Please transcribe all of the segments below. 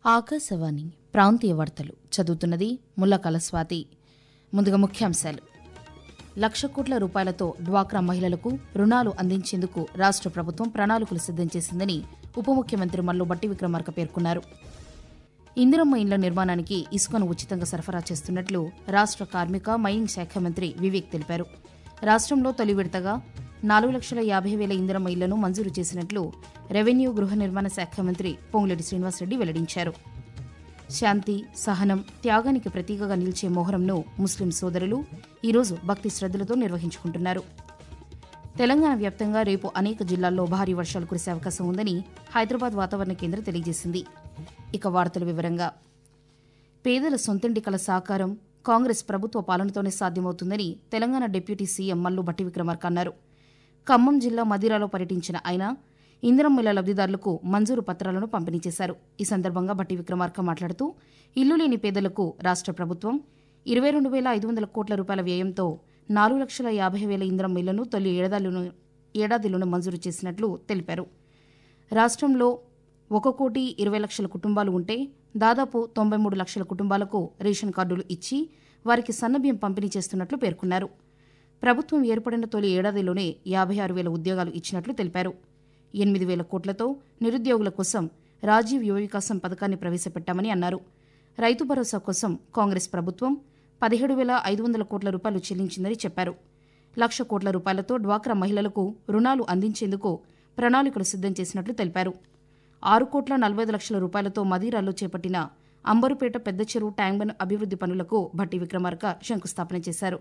ఆకాశవాణి ప్రాంతీయ వార్తలు చదువుతున్నది ముల్లకల స్వాతి ముందుగా ముఖ్యాంశాలు లక్ష కోట్ల రూపాయలతో డ్వాక్రా మహిళలకు రుణాలు అందించేందుకు రాష్ట్ర ప్రభుత్వం ప్రణాళికలు సిద్దం చేసిందని ఉప ముఖ్యమంత్రి మల్లు బట్టి విక్రమార్క పేర్కొన్నారు ఇందిరమ్మ ఇండ్ల నిర్మాణానికి ఇసుకను ఉచితంగా సరఫరా చేస్తున్నట్లు రాష్ట్ర కార్మిక మైనింగ్ శాఖ మంత్రి వివేక్ తెలిపారు రాష్ట్రంలో తొలి విడతగా నాలుగు లక్షల యాభై వేల ఇందిరమ్మ ఇళ్లను మంజూరు చేసినట్లు రెవెన్యూ గృహ నిర్మాణ శాఖ మంత్రి పొంగులేటి శ్రీనివాసరెడ్డి వెల్లడించారు శాంతి సహనం త్యాగానికి ప్రతీకగా నిలిచే మొహరంను ముస్లిం సోదరులు ఈరోజు భక్తి శ్రద్దలతో నిర్వహించుకుంటున్నారు తెలంగాణ వ్యాప్తంగా రేపు అనేక జిల్లాల్లో భారీ వర్షాలు కురిసే అవకాశం ఉందని హైదరాబాద్ వాతావరణ కేంద్రం తెలియజేసింది ఇక వార్తల వివరంగా పేదల సొంతింటి కల సాకారం కాంగ్రెస్ ప్రభుత్వ పాలనతోనే సాధ్యమవుతుందని తెలంగాణ డిప్యూటీ సీఎం మల్లు బట్టి విక్రమార్క అన్నారు ఖమ్మం జిల్లా మదిరాలో పర్యటించిన ఆయన ఇందిరమ్మిల లబ్దిదారులకు మంజూరు పత్రాలను పంపిణీ చేశారు ఈ సందర్భంగా బట్టి విక్రమార్క మాట్లాడుతూ ఇల్లు లేని పేదలకు రాష్ట్ర ప్రభుత్వం ఇరవై రెండు వేల ఐదు వందల కోట్ల రూపాయల వ్యయంతో నాలుగు లక్షల యాభై వేల ఇందిరమ్మ ఇళ్లను తొలి ఏడాదిలోనే ఏడాదిలోనే మంజూరు చేసినట్లు తెలిపారు రాష్ట్రంలో ఒక కోటి ఇరవై లక్షల కుటుంబాలు ఉంటే దాదాపు తొంభై మూడు లక్షల కుటుంబాలకు రేషన్ కార్డులు ఇచ్చి వారికి సన్నబియ్యం పంపిణీ చేస్తున్నట్లు పేర్కొన్నారు ప్రభుత్వం ఏర్పడిన తొలి ఏడాదిలోనే యాభై ఆరు వేల ఉద్యోగాలు ఇచ్చినట్లు తెలిపారు ఎనిమిది వేల కోట్లతో నిరుద్యోగుల కోసం రాజీవ్ యువ వికాసం పథకాన్ని ప్రవేశపెట్టామని అన్నారు రైతు భరోసా కోసం కాంగ్రెస్ ప్రభుత్వం పదిహేడు వేల ఐదు వందల కోట్ల రూపాయలు చెల్లించిందని చెప్పారు లక్ష కోట్ల రూపాయలతో డ్వాక్రా మహిళలకు రుణాలు అందించేందుకు ప్రణాళికలు సిద్దం చేసినట్లు తెలిపారు ఆరు కోట్ల నలభై ఐదు లక్షల రూపాయలతో మదీరాలో చేపట్టిన అంబరుపేట పెద్ద చెరువు ట్యాంక్బండ్ అభివృద్ది పనులకు భట్టి విక్రమార్క శంకుస్థాపన చేశారు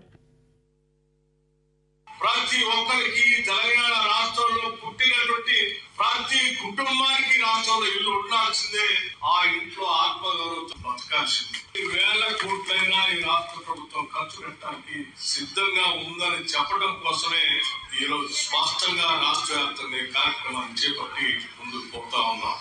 ప్రతి ఒక్కరికి తెలంగాణ రాష్ట్రంలో పుట్టినటువంటి ప్రతి కుటుంబానికి రాష్ట్రంలో ఇల్లు ఉండాల్సిందే ఆ ఇంట్లో ఆత్మగౌరవంతో బతకాల్సిందే ఈ వేల కోట్లైనా ఈ రాష్ట్ర ప్రభుత్వం ఖర్చు పెట్టడానికి సిద్ధంగా ఉందని చెప్పడం కోసమే ఈ రోజు స్పష్టంగా రాష్ట్ర వ్యాప్తంగా ఈ కార్యక్రమాన్ని చేపట్టి ముందుకు పోతా ఉన్నాం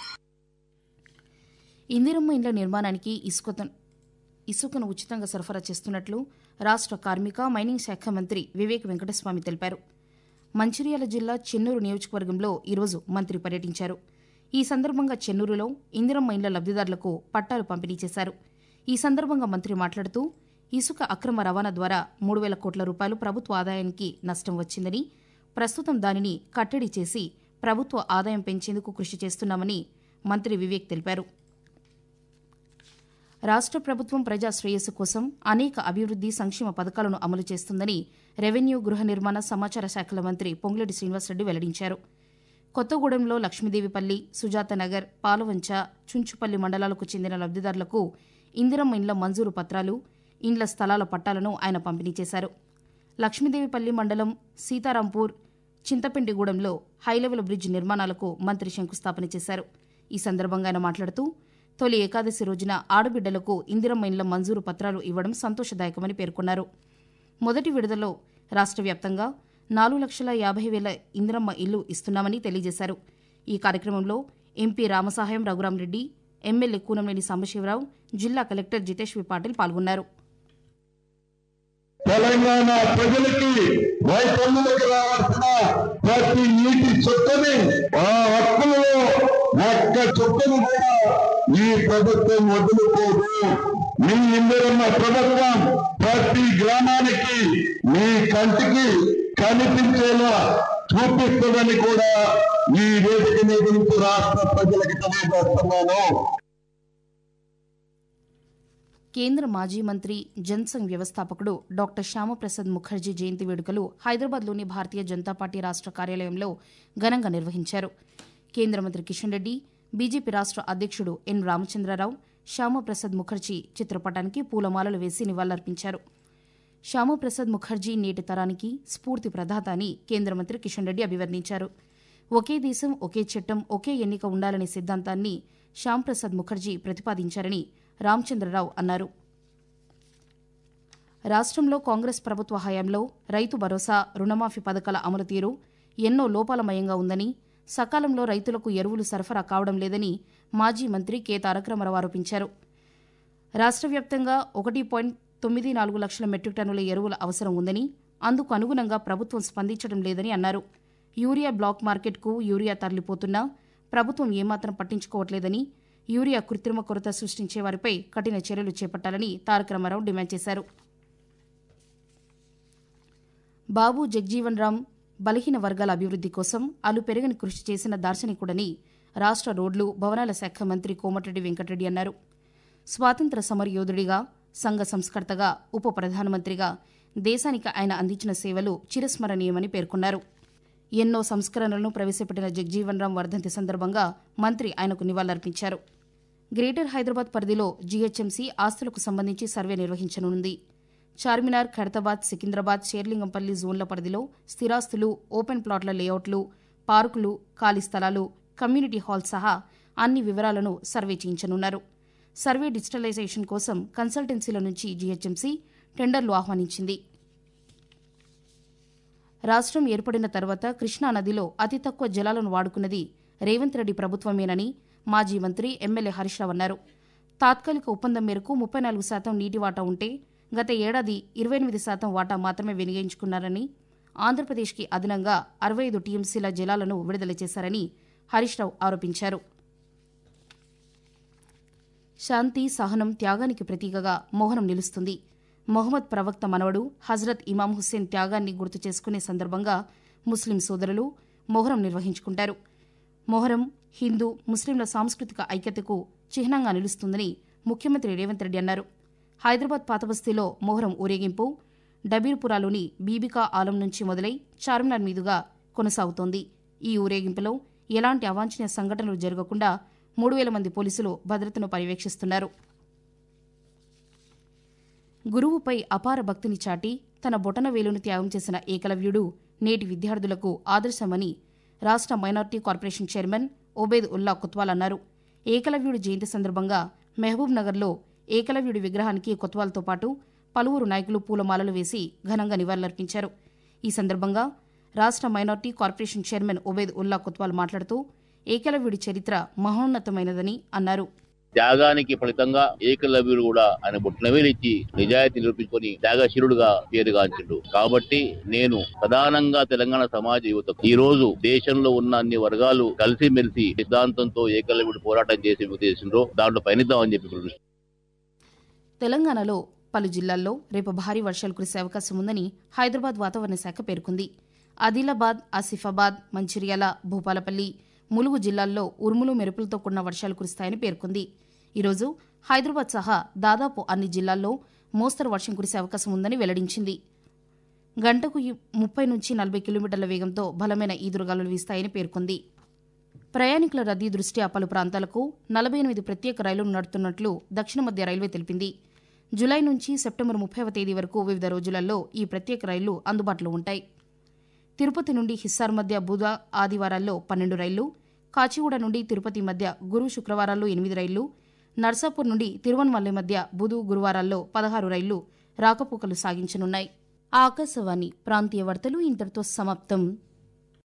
ఇందిరమ్మ ఇండ్ల నిర్మాణానికి ఇసుక ఇసుకను ఉచితంగా సరఫరా చేస్తున్నట్లు రాష్ట్ర కార్మిక మైనింగ్ శాఖ మంత్రి వివేక్ వెంకటస్వామి తెలిపారు మంచిర్యాల జిల్లా చెన్నూరు నియోజకవర్గంలో ఈరోజు మంత్రి పర్యటించారు ఈ సందర్భంగా చెన్నూరులో ఇందిరమ్మ ఇండ్ల లబ్దిదారులకు పట్టాలు పంపిణీ చేశారు ఈ సందర్భంగా మంత్రి మాట్లాడుతూ ఇసుక అక్రమ రవాణా ద్వారా మూడు వేల కోట్ల రూపాయలు ప్రభుత్వ ఆదాయానికి నష్టం వచ్చిందని ప్రస్తుతం దానిని కట్టడి చేసి ప్రభుత్వ ఆదాయం పెంచేందుకు కృషి చేస్తున్నామని మంత్రి వివేక్ తెలిపారు రాష్ట్ర ప్రభుత్వం ప్రజా శ్రేయస్సు కోసం అనేక అభివృద్ది సంక్షేమ పథకాలను అమలు చేస్తుందని రెవెన్యూ గృహ నిర్మాణ సమాచార శాఖల మంత్రి పొంగులేటి శ్రీనివాసరెడ్డి వెల్లడించారు కొత్తగూడెంలో లక్ష్మీదేవిపల్లి సుజాతనగర్ పాలవంచ చుంచుపల్లి మండలాలకు చెందిన లబ్దిదారులకు ఇందిరమ్మ ఇండ్ల మంజూరు పత్రాలు ఇండ్ల స్థలాల పట్టాలను ఆయన పంపిణీ చేశారు లక్ష్మీదేవిపల్లి మండలం సీతారాంపూర్ చింతపిండిగూడెంలో హైలెవెల్ బ్రిడ్జ్ నిర్మాణాలకు మంత్రి శంకుస్థాపన చేశారు ఈ సందర్భంగా ఆయన మాట్లాడుతూ తొలి ఏకాదశి రోజున ఆడబిడ్డలకు ఇందిరమ్మ ఇండ్ల మంజూరు పత్రాలు ఇవ్వడం సంతోషదాయకమని పేర్కొన్నారు మొదటి విడుదలలో రాష్ట్ర వ్యాప్తంగా నాలుగు లక్షల యాభై వేల ఇందిరమ్మ ఇల్లు ఇస్తున్నామని తెలియజేశారు ఈ కార్యక్రమంలో ఎంపీ రామసహాయం రఘురామరెడ్డి ఎమ్మెల్యే కూనంనేని సాంబశివరావు జిల్లా కలెక్టర్ జితేష్ వి పాటిల్ పాల్గొన్నారు తెలంగాణ ప్రజలకి రైతన్నులకు రావాల్సిన ప్రతి నీటి చుక్కని ఆ హక్కులలో ఒక్క చుక్కను కూడా ఈ ప్రభుత్వం వదులుకోదు మీ ఇందిరన్న ప్రభుత్వం ప్రతి గ్రామానికి మీ కంటికి కనిపించేలా చూపిస్తుందని కూడా ఈ వేదిక మీద నుంచి రాష్ట్ర ప్రజలకు తెలియజేస్తున్నాను కేంద్ర మాజీ మంత్రి జన్సంఘ్ వ్యవస్థాపకుడు డాక్టర్ శ్యామప్రసాద్ ముఖర్జీ జయంతి వేడుకలు హైదరాబాద్లోని భారతీయ జనతా పార్టీ రాష్ట్ర కార్యాలయంలో ఘనంగా నిర్వహించారు కేంద్ర మంత్రి కిషన్ రెడ్డి బీజేపీ రాష్ట్ర అధ్యక్షుడు ఎన్ రామచంద్రరావు శ్యామప్రసాద్ ముఖర్జీ చిత్రపటానికి పూలమాలలు వేసి నివాళులర్పించారు శ్యామప్రసాద్ ముఖర్జీ నేటి తరానికి స్ఫూర్తి ప్రదాత అని కేంద్ర మంత్రి కిషన్ రెడ్డి అభివర్ణించారు ఒకే దేశం ఒకే చట్టం ఒకే ఎన్నిక ఉండాలనే సిద్ధాంతాన్ని శ్యాంప్రసాద్ ముఖర్జీ ప్రతిపాదించారని రామచంద్రరావు అన్నారు రాష్ట్రంలో కాంగ్రెస్ ప్రభుత్వ హయాంలో రైతు భరోసా రుణమాఫీ పథకాల అమలు తీరు ఎన్నో లోపాలమయంగా ఉందని సకాలంలో రైతులకు ఎరువులు సరఫరా కావడం లేదని మాజీ మంత్రి కె తారకరామారావు ఆరోపించారు రాష్ట్ర వ్యాప్తంగా ఒకటి పాయింట్ తొమ్మిది నాలుగు లక్షల మెట్రిక్ టన్నుల ఎరువుల అవసరం ఉందని అందుకు అనుగుణంగా ప్రభుత్వం స్పందించడం లేదని అన్నారు యూరియా బ్లాక్ మార్కెట్కు యూరియా తరలిపోతున్నా ప్రభుత్వం ఏమాత్రం పట్టించుకోవట్లేదని యూరియా కృత్రిమ కొరత సృష్టించే వారిపై కఠిన చర్యలు చేపట్టాలని తారక రామారావు డిమాండ్ చేశారు బాబు జగ్జీవన్ రామ్ బలహీన వర్గాల అభివృద్ది కోసం అలు పెరగని కృషి చేసిన దార్శనికుడని రాష్ట్ర రోడ్లు భవనాల శాఖ మంత్రి కోమటిరెడ్డి వెంకటరెడ్డి అన్నారు స్వాతంత్ర సమర యోధుడిగా సంఘ సంస్కర్తగా ఉప ప్రధానమంత్రిగా దేశానికి ఆయన అందించిన సేవలు చిరస్మరణీయమని పేర్కొన్నారు ఎన్నో సంస్కరణలను ప్రవేశపెట్టిన జగ్జీవన్ రామ్ వర్ధంతి సందర్భంగా మంత్రి ఆయనకు నివాళులర్పించారు గ్రేటర్ హైదరాబాద్ పరిధిలో జీహెచ్ఎంసీ ఆస్తులకు సంబంధించి సర్వే నిర్వహించనుంది చార్మినార్ ఖైరతాబాద్ సికింద్రాబాద్ షేర్లింగంపల్లి జోన్ల పరిధిలో స్థిరాస్తులు ఓపెన్ ప్లాట్ల లేఅవుట్లు పార్కులు ఖాళీ స్థలాలు కమ్యూనిటీ హాల్ సహా అన్ని వివరాలను సర్వే చేయించనున్నారు సర్వే డిజిటలైజేషన్ కోసం కన్సల్టెన్సీల నుంచి జీహెచ్ఎంసీ టెండర్లు ఆహ్వానించింది రాష్ట్రం ఏర్పడిన తర్వాత కృష్ణా నదిలో అతి తక్కువ జలాలను వాడుకున్నది రేవంత్ రెడ్డి ప్రభుత్వమేనని మాజీ మంత్రి ఎమ్మెల్యే హరీష్ రావు అన్నారు తాత్కాలిక ఒప్పందం మేరకు ముప్పై నాలుగు శాతం నీటి వాటా ఉంటే గత ఏడాది ఇరవై ఎనిమిది శాతం వాటా మాత్రమే వినియోగించుకున్నారని ఆంధ్రప్రదేశ్కి అదనంగా అరవై ఐదు టీఎంసీల జలాలను విడుదల చేశారని హరీష్ రావు ఆరోపించారు శాంతి సహనం త్యాగానికి ప్రతీకగా మోహనం నిలుస్తుంది మొహమ్మద్ ప్రవక్త మనవడు హజరత్ ఇమాం హుస్సేన్ త్యాగాన్ని గుర్తు చేసుకునే సందర్భంగా ముస్లిం సోదరులు మొహరం నిర్వహించుకుంటారు మొహరం హిందూ ముస్లింల సాంస్కృతిక ఐక్యతకు చిహ్నంగా నిలుస్తుందని ముఖ్యమంత్రి రేవంత్ రెడ్డి అన్నారు హైదరాబాద్ పాతబస్తీలో మొహరం ఊరేగింపు డబీర్పురాలోని బీబికా ఆలం నుంచి మొదలై చార్మినార్ మీదుగా కొనసాగుతోంది ఈ ఊరేగింపులో ఎలాంటి అవాంఛనీయ సంఘటనలు జరగకుండా మూడు వేల మంది పోలీసులు భద్రతను పర్యవేక్షిస్తున్నారు గురువుపై అపార భక్తిని చాటి తన బొటన వేలును త్యాగం చేసిన ఏకలవ్యుడు నేటి విద్యార్థులకు ఆదర్శమని రాష్ట్ర minority corporation chairman Obaid Ullah Kotwal అన్నారు ఏకలవ్యుడి జయంతి సందర్భంగా మహబూబ్ నగర్లో ఏకలవ్యుడి విగ్రహానికి కొత్వాల్తో పాటు పలువురు నాయకులు పూలమాలలు వేసి ఘనంగా నివాళులర్పించారు ఈ సందర్భంగా రాష్ట్ర minority corporation chairman Obaid Ullah Kotwal మాట్లాడుతూ ఏకలవ్యుడి చరిత్ర మహోన్నతమైనదని అన్నారు త్యాగానికి ఫలితంగా ఏకలవ్యుడు కూడా ఆయన బుట్నవేలిచ్చి నిజాయితీ నిరూపించుకొని త్యాగశీలుడుగా పేరుగాంచిండు కాబట్టి నేను ప్రధానంగా తెలంగాణ సమాజ యువత ఈ రోజు దేశంలో ఉన్న అన్ని వర్గాలు కలిసిమెలిసి సిద్ధాంతంతో ఏకలవ్యుడు పోరాటం చేసి ఉద్దేశంలో దాంట్లో పయనిద్దామని చెప్పి పిలుపు తెలంగాణలో పలు జిల్లాల్లో రేపు భారీ వర్షాలు కురిసే అవకాశం ఉందని హైదరాబాద్ వాతావరణ శాఖ పేర్కొంది ఆదిలాబాద్ ఆసిఫాబాద్ మంచిర్యాల భూపాలపల్లి ములుగు జిల్లాల్లో ఉరుములు మెరుపులతో కూడిన వర్షాలు కురుస్తాయని పేర్కొంది ఈరోజు హైదరాబాద్ సహా దాదాపు అన్ని జిల్లాల్లో మోస్తరు వర్షం కురిసే అవకాశం ఉందని వెల్లడించింది గంటకు యు- ముప్పై నుంచి నలభై కిలోమీటర్ల వేగంతో బలమైన ఈదురుగాలులు వీస్తాయని పేర్కొంది ప్రయాణికుల రద్దీ దృష్ట్యా పలు ప్రాంతాలకు నలభై ఎనిమిది ప్రత్యేక రైళ్లు నడుపుతున్నట్లు దక్షిణ మధ్య రైల్వే తెలిపింది జులై నుంచి సెప్టెంబర్ ముప్పైవ తేదీ వరకు వివిధ రోజులలో ఈ ప్రత్యేక రైళ్లు అందుబాటులో ఉంటాయి తిరుపతి నుండి హిస్సార్ మధ్య బుధ ఆదివారాల్లో పన్నెండు రైళ్లు కాచిగూడ నుండి తిరుపతి మధ్య గురు శుక్రవారాల్లో ఎనిమిది రైళ్లు నర్సాపూర్ నుండి తిరువన్మల్లె మధ్య బుధు గురువారాల్లో పదహారు రైళ్లు రాకపోకలు సాగించనున్నాయి ఆకాశవాణి ప్రాంతీయ వార్తలు ఇంతటితో సమాప్తం